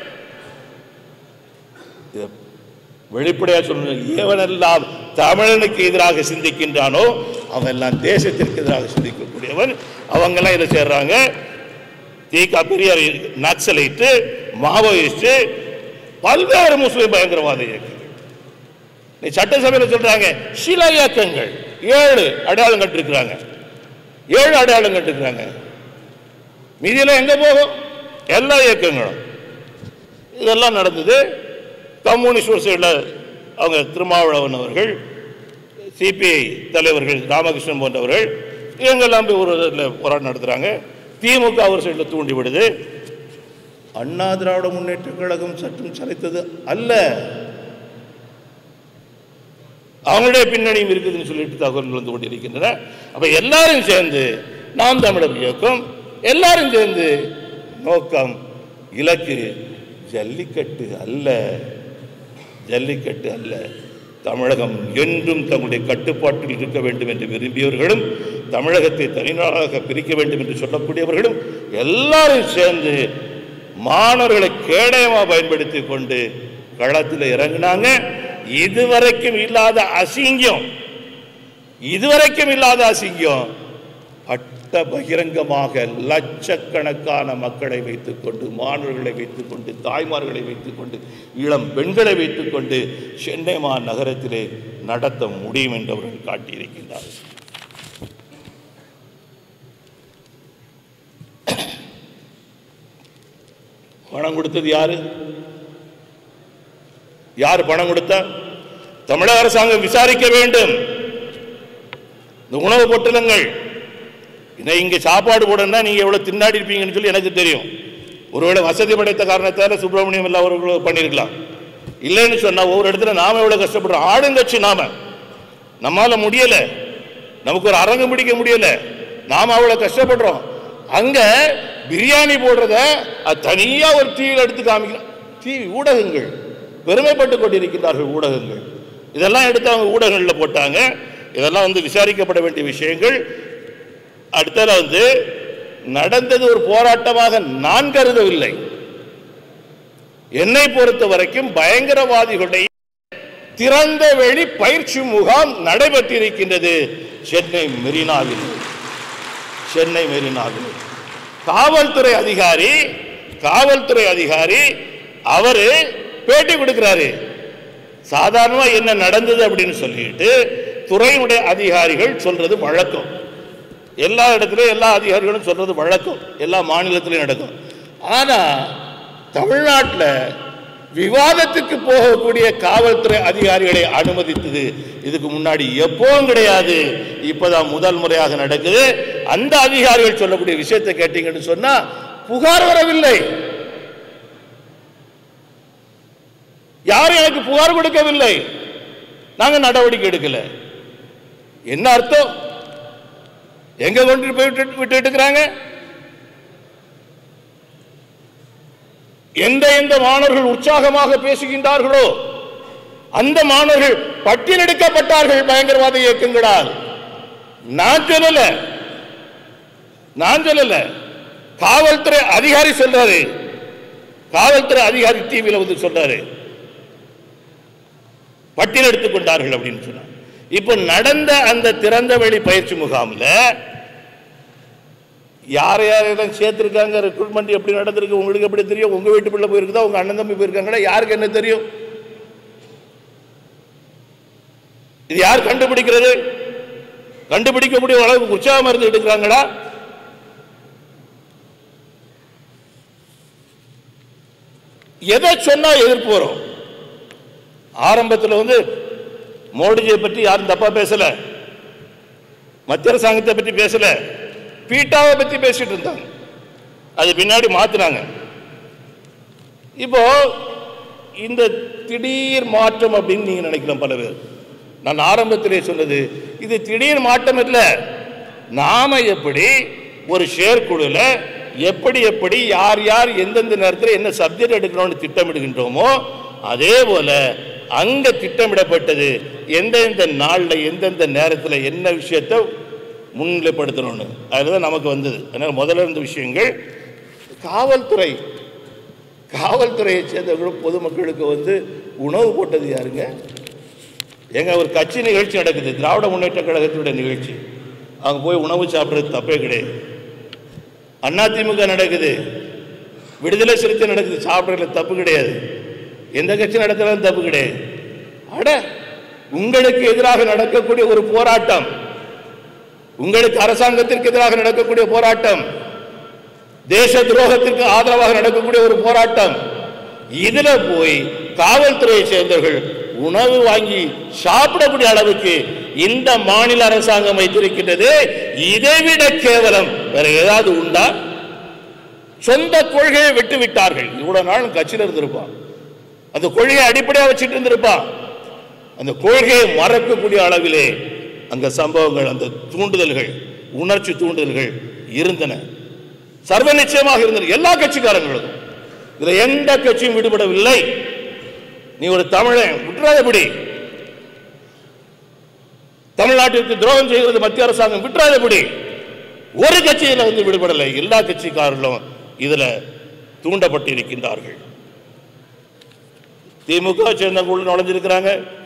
இத வெளிப்படையா சொல்லுங்க எவனெல்லாம் தமிழனுக்கு எதிராக சிந்திக்கின்றானோ அவன் எல்லாம் தேசத்திற்கு எதிராக சிந்திக்கக்கூடியவன் அவங்கெல்லாம் இதை சேர்றாங்க தீகா பெரியார் நக்சலைட்டு மாவோயிஸ்ட் பல்வேறு முஸ்லிம் பயங்கரவாத இயக்கங்கள் நீ சட்டசபையில் சொல்றாங்க சில இயக்கங்கள் ஏழு அடையாளம் கட்டிருக்கிறாங்க ஏழு அடையாளம் கட்டிருக்கிறாங்க மீதியெல்லாம் எங்க போகும் எல்லா இயக்கங்களும் இதெல்லாம் நடந்தது கம்யூனிஸ்ட் சைடில் அவங்க திருமாவளவன் அவர்கள் சிபிஐ தலைவர்கள் ராமகிருஷ்ணன் போன்றவர்கள் இவங்கெல்லாம் போய் ஒரு இதில் போராட்டம் நடத்துகிறாங்க திமுக ஒரு சைடில் தூண்டி விடுது அண்ணா திராவிட முன்னேற்ற கழகம் சற்றும் சளைத்தது அல்ல அவங்களுடைய பின்னணியும் இருக்குதுன்னு சொல்லிட்டு தகவல்கள் வந்து கொண்டிருக்கின்றன அப்ப எல்லாரும் சேர்ந்து நாம் தமிழர் இயக்கம் எல்லாரும் சேர்ந்து நோக்கம் இலக்கு ஜல்லிக்கட்டு அல்ல ஜல்லிக்கட்டு அல்ல தமிழகம் என்றும் தங்களுடைய கட்டுப்பாட்டில் இருக்க வேண்டும் என்று விரும்பியவர்களும் தமிழகத்தை தனிநாடாக பிரிக்க வேண்டும் என்று சொல்லக்கூடியவர்களும் எல்லாரும் சேர்ந்து மாணவர்களை கேடயமாக பயன்படுத்தி கொண்டு களத்தில் இறங்கினாங்க இதுவரைக்கும் இல்லாத அசிங்கம் இதுவரைக்கும் இல்லாத அசிங்கம் பட்ட பகிரங்கமாக லட்சக்கணக்கான மக்களை வைத்துக்கொண்டு மாணவர்களை வைத்துக்கொண்டு தாய்மார்களை வைத்துக்கொண்டு இளம் பெண்களை வைத்துக்கொண்டு சென்னை மாநகரத்திலே நடத்த முடியும் என்று அவர்கள் காட்டியிருக்கின்றார்கள் பணம் கொடுத்தது யாரு யார் பணம் கொடுத்தா தமிழக அரசாங்கம் விசாரிக்க வேண்டும் இந்த உணவு பொட்டலங்கள் இதை இங்க சாப்பாடு போடணும்னா நீங்க எவ்வளவு திண்டாடி இருப்பீங்கன்னு சொல்லி எனக்கு தெரியும் ஒருவேளை வசதி படைத்த காரணத்தால சுப்பிரமணியம் எல்லாம் அவர்கள் பண்ணியிருக்கலாம் இல்லைன்னு சொன்னா ஒவ்வொரு இடத்துல நாம எவ்வளவு கஷ்டப்படுறோம் ஆளுங்கட்சி நாம நம்மால முடியல நமக்கு ஒரு அரங்கம் பிடிக்க முடியல நாம அவ்வளவு கஷ்டப்படுறோம் அங்க பிரியாணி போடுறத அது தனியா ஒரு டிவியில் எடுத்து காமிக்கலாம் டிவி ஊடகங்கள் பெருமைப்பட்டு கொண்டிருக்கின்றார்கள் ஊடகங்கள் இதெல்லாம் எடுத்து அவங்க ஊடகங்களில் போட்டாங்க இதெல்லாம் வந்து விசாரிக்கப்பட வேண்டிய விஷயங்கள் அடுத்தது வந்து நடந்தது ஒரு போராட்டமாக நான் கருதவில்லை என்னை பொறுத்த வரைக்கும் பயங்கரவாதிகளுடைய திறந்த வெளி பயிற்சி முகாம் நடைபெற்றிருக்கின்றது சென்னை மெரினாவில் சென்னை மெரினாவில் காவல்துறை அதிகாரி காவல்துறை அதிகாரி அவரு பேட்டி கொடுக்கிறாரு சாதாரணமா என்ன நடந்தது அப்படின்னு சொல்லிட்டு துறையினுடைய அதிகாரிகள் சொல்றது வழக்கம் எல்லா இடத்துலயும் எல்லா அதிகாரிகளும் சொல்றது வழக்கம் எல்லா மாநிலத்திலையும் நடக்கும் ஆனா தமிழ்நாட்டில் விவாதத்துக்கு போகக்கூடிய காவல்துறை அதிகாரிகளை அனுமதித்தது இதுக்கு முன்னாடி எப்பவும் கிடையாது இப்பதான் முதல் முறையாக நடக்குது அந்த அதிகாரிகள் சொல்லக்கூடிய விஷயத்தை கேட்டீங்கன்னு சொன்னா புகார் வரவில்லை யாரும் எனக்கு புகார் கொடுக்கவில்லை நாங்க நடவடிக்கை எடுக்கல என்ன அர்த்தம் எங்க கொண்டு போய் விட்டு விட்டுட்டு இருக்கிறாங்க எந்த எந்த மாணவர்கள் உற்சாகமாக பேசுகின்றார்களோ அந்த மாணவர்கள் பட்டியலெடுக்கப்பட்டார்கள் பயங்கரவாத இயக்கங்களால் நான் சொல்லல நான் சொல்லல காவல்துறை அதிகாரி சொல்றாரு காவல்துறை அதிகாரி டிவியில் வந்து சொல்றாரு பட்டியல் எடுத்துக் கொண்டார்கள் அப்படின்னு சொன்னார் இப்போ நடந்த அந்த திறந்த வெளி பயிற்சி முகாமில் யார் யாரெல்லாம் சேர்த்துருக்காங்க ரெக்ரூட்மெண்ட் எப்படி நடந்திருக்கு உங்களுக்கு எப்படி தெரியும் உங்க வீட்டு பிள்ளை போயிருக்குதா உங்க அண்ணன் தம்பி போயிருக்காங்களா யாருக்கு என்ன தெரியும் இது யார் கண்டுபிடிக்கிறது கண்டுபிடிக்கக்கூடிய அளவுக்கு உற்சாகம் இருந்து எடுக்கிறாங்களா எதை சொன்னா எதிர்ப்பு வரும் ஆரம்பத்தில் வந்து மோடிஜியை பற்றி யாரும் தப்பா பேசல மத்திய அரசாங்கத்தை பற்றி பேசல பீட்டாவை பற்றி பேசிட்டு இருந்தாங்க அது பின்னாடி மாத்தினாங்க இப்போ இந்த திடீர் மாற்றம் அப்படின்னு நீங்க நினைக்கலாம் பல பேர் நான் ஆரம்பத்திலே சொன்னது இது திடீர் மாற்றம் இல்லை நாம எப்படி ஒரு செயற்குழுல எப்படி எப்படி யார் யார் எந்தெந்த நேரத்தில் என்ன சப்ஜெக்ட் எடுக்கணும்னு திட்டமிடுகின்றோமோ அதே போல அங்க திட்டமிடப்பட்டது எந்தெந்த நாளில் எந்தெந்த நேரத்தில் என்ன விஷயத்தை முன்னிலைப்படுத்தணும்னு அதில் தான் நமக்கு வந்தது அதனால் முதல்ல இருந்த விஷயங்கள் காவல்துறை காவல்துறையை சேர்ந்தவர்களும் பொதுமக்களுக்கு வந்து உணவு போட்டது யாருங்க எங்க ஒரு கட்சி நிகழ்ச்சி நடக்குது திராவிட முன்னேற்ற கழகத்தினுடைய நிகழ்ச்சி அங்கே போய் உணவு சாப்பிட்றது தப்பே கிடையாது அதிமுக நடக்குது விடுதலை சிறுத்தை நடக்குது சாப்பிட்றதுல தப்பு கிடையாது எந்த கட்சி நடத்தினாலும் தப்பு கிடையாது அட உங்களுக்கு எதிராக நடக்கக்கூடிய ஒரு போராட்டம் உங்களுக்கு அரசாங்கத்திற்கு எதிராக நடக்கக்கூடிய போராட்டம் தேச துரோகத்திற்கு ஆதரவாக நடக்கக்கூடிய ஒரு போராட்டம் இதுல போய் காவல்துறையை சேர்ந்தவர்கள் உணவு வாங்கி சாப்பிடக்கூடிய அளவுக்கு இந்த மாநில அரசாங்கம் வைத்திருக்கின்றது இதைவிட கேவலம் வேற ஏதாவது உண்டா சொந்த கொள்கையை விட்டு விட்டார்கள் இவ்வளவு நாள் கட்சியில் இருந்திருப்பான் அந்த கொள்கையை அடிப்படையாக வச்சுட்டு இருந்திருப்பான் அந்த கொள்கையை மறக்கக்கூடிய அளவிலே அங்க சம்பவங்கள் அந்த தூண்டுதல்கள் உணர்ச்சி தூண்டுதல்கள் இருந்தன சர்வ நிச்சயமாக இருந்தன எல்லா கட்சிக்காரங்களும் இதுல எந்த கட்சியும் விடுபடவில்லை நீ ஒரு தமிழன் விட்டுறாதபடி தமிழ்நாட்டிற்கு துரோகம் செய்கிறது மத்திய அரசாங்கம் விட்டுறாதபடி ஒரு கட்சியில வந்து விடுபடலை எல்லா கட்சிக்காரர்களும் இதுல தூண்டப்பட்டு இருக்கின்றார்கள் திமுக சேர்ந்தவங்க உள்ள நுழைஞ்சிருக்கிறாங்க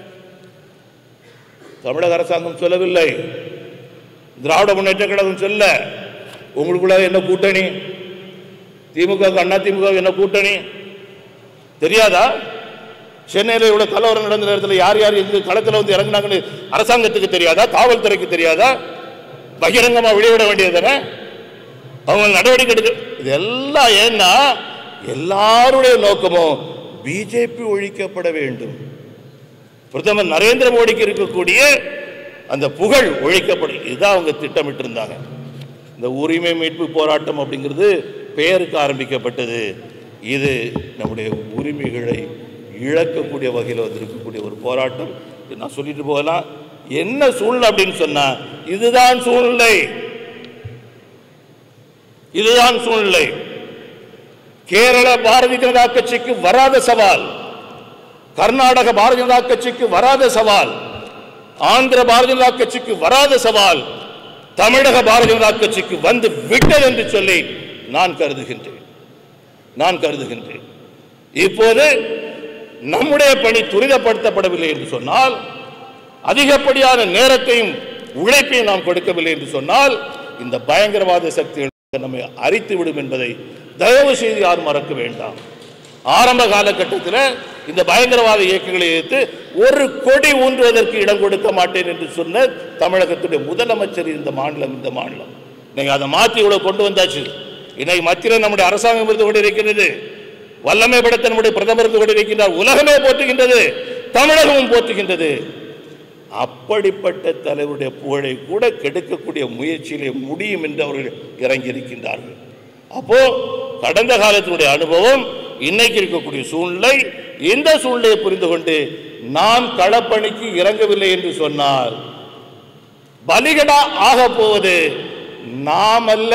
தமிழக அரசாங்கம் சொல்லவில்லை திராவிட முன்னேற்ற கழகம் சொல்ல உங்களுக்குள்ள என்ன கூட்டணி திமுக அண்ணா திமுக என்ன கூட்டணி தெரியாதா சென்னையில் இவ்வளவு கலவரம் நடந்த நேரத்தில் யார் யார் எங்க களத்தில் வந்து இறங்குனாங்கன்னு அரசாங்கத்துக்கு தெரியாதா காவல்துறைக்கு தெரியாதா பகிரங்கமா வெளியிட வேண்டியது அவங்க நடவடிக்கை எடுக்க இது எல்லாம் ஏன்னா எல்லாருடைய நோக்கமும் பிஜேபி ஒழிக்கப்பட வேண்டும் பிரதமர் நரேந்திர மோடிக்கு இருக்கக்கூடிய அந்த புகழ் ஒழிக்கப்படும் இதுதான் அவங்க திட்டமிட்டு இருந்தாங்க இந்த உரிமை மீட்பு போராட்டம் அப்படிங்கிறது பெயருக்கு ஆரம்பிக்கப்பட்டது இது நம்முடைய உரிமைகளை இழக்கக்கூடிய வகையில் வந்திருக்கக்கூடிய ஒரு போராட்டம் இது நான் சொல்லிட்டு போகலாம் என்ன சூழ்நிலை அப்படின்னு சொன்னா இதுதான் சூழ்நிலை இதுதான் சூழ்நிலை கேரள பாரதிய ஜனதா கட்சிக்கு வராத சவால் கர்நாடக பாரதிய ஜனதா கட்சிக்கு வராத சவால் ஆந்திர பாரதிய ஜனதா கட்சிக்கு வராத சவால் தமிழக பாரதிய ஜனதா கட்சிக்கு வந்து விட்டது என்று சொல்லி நான் கருதுகின்றேன் நான் கருதுகின்றேன் இப்போது நம்முடைய பணி துரிதப்படுத்தப்படவில்லை என்று சொன்னால் அதிகப்படியான நேரத்தையும் உழைப்பையும் நாம் கொடுக்கவில்லை என்று சொன்னால் இந்த பயங்கரவாத சக்திகள் நம்மை அரித்து விடும் என்பதை தயவு செய்து யாரும் மறக்க வேண்டாம் ஆரம்ப காலகட்டத்தில் இந்த பயங்கரவாத இயக்கங்களை எதிர்த்து ஒரு கொடி ஊன்றுவதற்கு இடம் கொடுக்க மாட்டேன் என்று சொன்ன தமிழகத்துடைய முதலமைச்சர் இந்த மாநிலம் இந்த மாநிலம் இன்னைக்கு அதை மாற்றி இவ்வளவு கொண்டு வந்தாச்சு இன்னைக்கு மத்தியில் நம்முடைய அரசாங்கம் இருந்து கொண்டிருக்கிறது வல்லமை படைத்த நம்முடைய பிரதமர் இருந்து கொண்டிருக்கின்றார் உலகமே போற்றுகின்றது தமிழகமும் போற்றுகின்றது அப்படிப்பட்ட தலைவருடைய புகழை கூட கெடுக்கக்கூடிய முயற்சியிலே முடியும் என்று அவர்கள் இறங்கி இருக்கின்றார்கள் அப்போ கடந்த காலத்தினுடைய அனுபவம் இன்னைக்கு இருக்கக்கூடிய சூழ்நிலை இந்த சூழ்நிலையை புரிந்து கொண்டு நாம் களப்பணிக்கு இறங்கவில்லை என்று சொன்னால் பலிகடா ஆக போவது நாம் அல்ல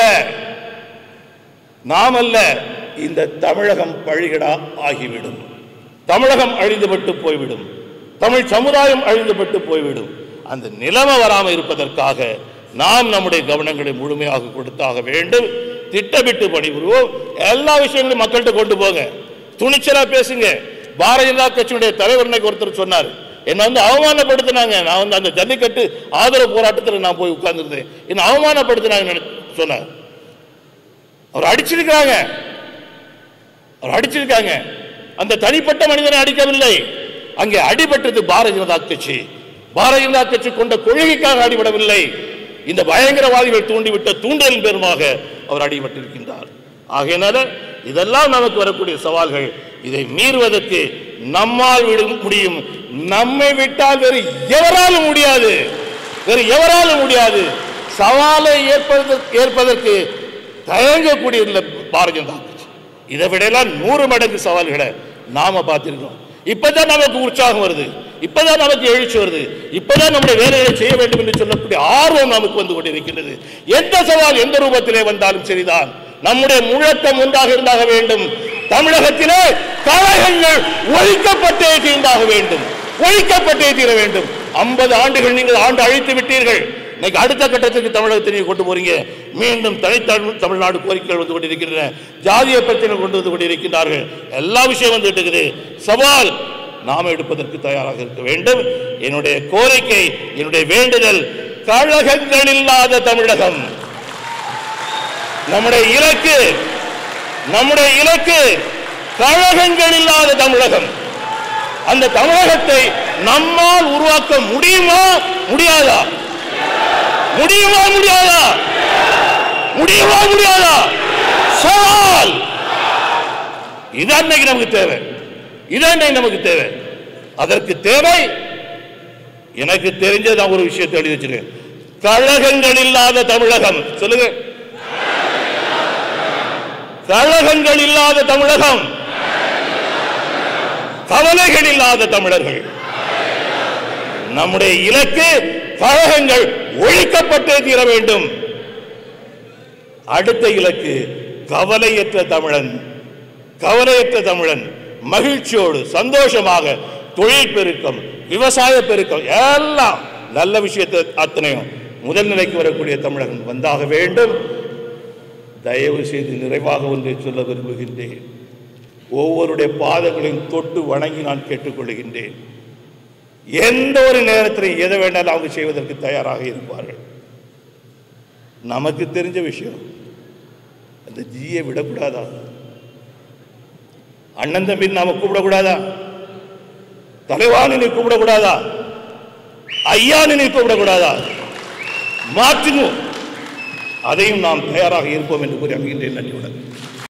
நாம் அல்ல இந்த தமிழகம் பழிகடா ஆகிவிடும் தமிழகம் அழிந்துபட்டு போய்விடும் தமிழ் சமுதாயம் அழிந்துபட்டு போய்விடும் அந்த நிலைமை வராமல் இருப்பதற்காக நாம் நம்முடைய கவனங்களை முழுமையாக கொடுத்தாக வேண்டும் திட்டமிட்டு பணிபுரிவோம் எல்லா விஷயங்களையும் மக்கள்கிட்ட கொண்டு போங்க துணிச்சலா பேசுங்க பாரதிய ஜனதா கட்சியினுடைய தலைவர் இன்னைக்கு ஒருத்தர் சொன்னார் என்னை வந்து அவமானப்படுத்தினாங்க நான் வந்து அந்த ஜல்லிக்கட்டு ஆதரவு போராட்டத்தில் நான் போய் உட்கார்ந்துருந்தேன் என்னை அவமானப்படுத்தினாங்க சொன்னார் அவர் அடிச்சிருக்காங்க அவர் அடிச்சிருக்காங்க அந்த தனிப்பட்ட மனிதனை அடிக்கவில்லை அங்கே அடிபட்டது பாரதிய ஜனதா கட்சி பாரதிய ஜனதா கட்சி கொண்ட கொள்கைக்காக அடிபடவில்லை இந்த பயங்கரவாதிகள் தூண்டிவிட்ட தூண்டலின் பெருமாக அவர் அடிபட்டிருக்கின்றார் ஆகையினால இதெல்லாம் நமக்கு வரக்கூடிய சவால்கள் இதை மீறுவதற்கு நம்மால் விட முடியும் நம்மை விட்டால் வேறு எவராலும் முடியாது வேறு எவராலும் முடியாது சவாலை ஏற்பதற்கு ஏற்பதற்கு தயங்கக்கூடிய இல்லை பாரதிய ஜனதா கட்சி இதை விடையெல்லாம் நூறு மடங்கு சவால்களை நாம பார்த்திருக்கோம் இப்பதான் நமக்கு உற்சாகம் வருது இப்பதான் நமக்கு எழுச்சி வருது இப்பதான் நம்முடைய வேலைகளை செய்ய வேண்டும் என்று சொல்லக்கூடிய ஆர்வம் நமக்கு வந்து கொண்டிருக்கின்றது எந்த சவால் எந்த ரூபத்திலே வந்தாலும் சரிதான் நம்முடைய முழக்கம் ஒன்றாக இருந்தாக வேண்டும் தமிழகத்திலே கழகங்கள் ஒழிக்கப்பட்டே தீர்ந்தாக வேண்டும் ஒழிக்கப்பட்டே தீர வேண்டும் ஐம்பது ஆண்டுகள் நீங்கள் ஆண்டு அழித்து விட்டீர்கள் இன்னைக்கு அடுத்த கட்டத்துக்கு தமிழகத்தை நீங்க கொண்டு போறீங்க மீண்டும் தனித்தமிழ் தமிழ்நாடு கோரிக்கைகள் வந்து கொண்டிருக்கின்றன ஜாதிய பிரச்சனை கொண்டு வந்து கொண்டிருக்கின்றார்கள் எல்லா விஷயம் வந்துட்டு இருக்குது சவால் நாம எடுப்பதற்கு தயாராக இருக்க வேண்டும் என்னுடைய கோரிக்கை என்னுடைய வேண்டுதல் கழகங்கள் இல்லாத தமிழகம் நம்முடைய இலக்கு நம்முடைய இலக்கு கழகங்கள் இல்லாத தமிழகம் அந்த தமிழகத்தை நம்மால் உருவாக்க முடியுமா முடியாதா முடியுமா முடியாதா முடியுமா முடியாதா சவால் இதான் இன்னைக்கு நமக்கு தேவை இதான் இன்னைக்கு நமக்கு தேவை அதற்கு தேவை எனக்கு தெரிஞ்ச நான் ஒரு விஷயத்தை எழுதி வச்சிருக்கேன் கழகங்கள் இல்லாத தமிழகம் சொல்லுங்க கழகங்கள் இல்லாத தமிழகம் கவலைகள் இல்லாத தமிழர்கள் நம்முடைய இலக்கு கழகங்கள் ஒழிக்கப்பட்டே தீர வேண்டும் அடுத்த இலக்கு கவலையற்ற தமிழன் கவலையற்ற தமிழன் மகிழ்ச்சியோடு சந்தோஷமாக தொழில் பெருக்கம் விவசாய பெருக்கம் எல்லாம் நல்ல விஷயத்தை அத்தனையும் முதல் நிலைக்கு வரக்கூடிய தமிழகம் வந்தாக வேண்டும் தயவு செய்து நிறைவாக ஒன்றை சொல்ல விரும்புகின்றேன் ஒவ்வொருடைய பாதங்களையும் தொட்டு வணங்கி நான் கேட்டுக்கொள்கின்றேன் எந்த ஒரு நேரத்தில் எதை வேண்டாலும் அவங்க செய்வதற்கு தயாராக இருப்பார்கள் நமக்கு தெரிஞ்ச விஷயம் அந்த ஜியை விடக்கூடாதா அண்ணன் தம்பி நாம கூப்பிடக்கூடாதா தலைவான்னு நீ கூப்பிடக்கூடாதா ஐயான்னு நீ கூப்பிடக்கூடாதா மாற்றுங்க அதையும் நாம் தயாராக இருப்போம் என்று கூறி அமைகின்றேன் நன்றி வணக்கம்